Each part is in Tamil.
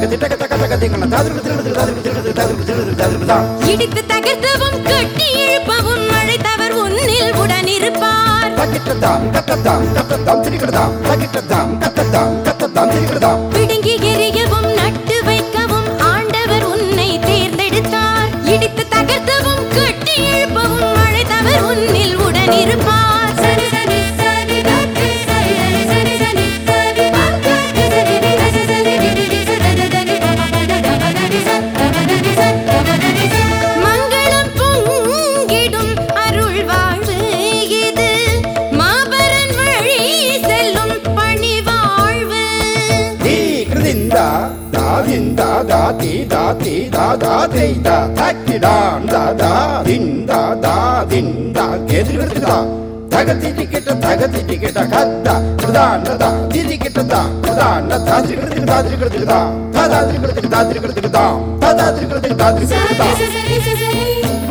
இடித்து தகர்த்தவும் கட்டி இழுப்பவும் அழைத்தவர் உன்னில் உடனிருப்பார் பிடுங்கி எறியவும் நட்டு வைக்கவும் ஆண்டவர் உன்னை தேர்ந்தெடுத்தார் இடித்து தகர்த்தவும் கட்டி இழுப்பவும் அழைத்தவர் உன்னில் உடனிருப்பார் சரி சரி சரி தத்தி சரி சரி சரி சரி பாக்கி சரி சரி சரி சரி சரி சரி பபபதபதபதரி சத்தபதரி சத்தபதரி ச- மங்களம் பொங்கிடும் அருள் வாழ்வு இது மாபரன் வழி செல்லும் பணி வாழ்வு தகதிக்கிட்ட தகதிக்கிட்ட கத்தா பிரதானதா திதிக்கிட்டதா பிரதான தாதிரிக்கிறதுக்கு தாதிரிக்கிறதுக்கு தான் தாதிரிக்கிறதுக்கு தாதிரிக்கிறதுக்கு தான் தாதிரிக்கிறதுக்கு தாதிரிக்கிறதுக்கு தான்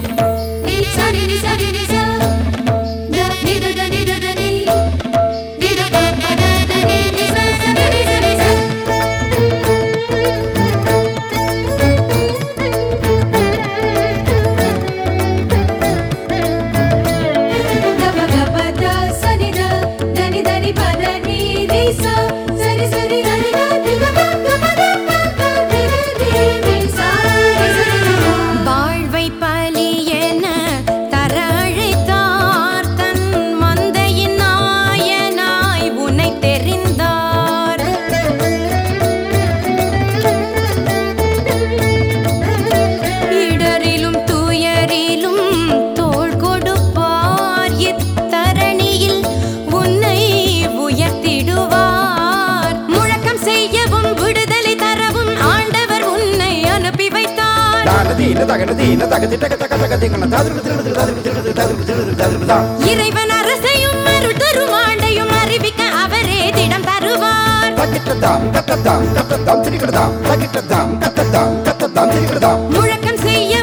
சரி சரி வாழ்வை பலி என தர அழைத்தார் தன் மந்தையின் நாயனாய் உன்னை தெரிந்தார் இடரிலும் துயரிலும் தோள் கொடுப்பார் இத்தரணியில் உன்னை உயர்த்திடுவார் முழக்கம் செய்யவும் விடுதலை தரவும் ஆண்டவர் உன்னை அனுப்பி வைத்தார் தானதீன தகனதீன தகதிட்டக தக தகதிகன தாதிரிக்கிறதுக்கு தாதிரிக்கிறதுக்கு தாதிரிக்கிறதுக்கு தாதிரிக்கிறதுக்கு தான் இறைவன் அரசையும் அருள் தரும் ஆண்டையும் அறிவிக்க அவரே திடம் தருவார் தகிட்டதாம் கத்ததாம் கத்ததாம் திரிக்கிறதாம் தகிட்டதாம் கத்ததாம் கத்ததாம் திரிக்கிறதாம் முழக்கம் செய்ய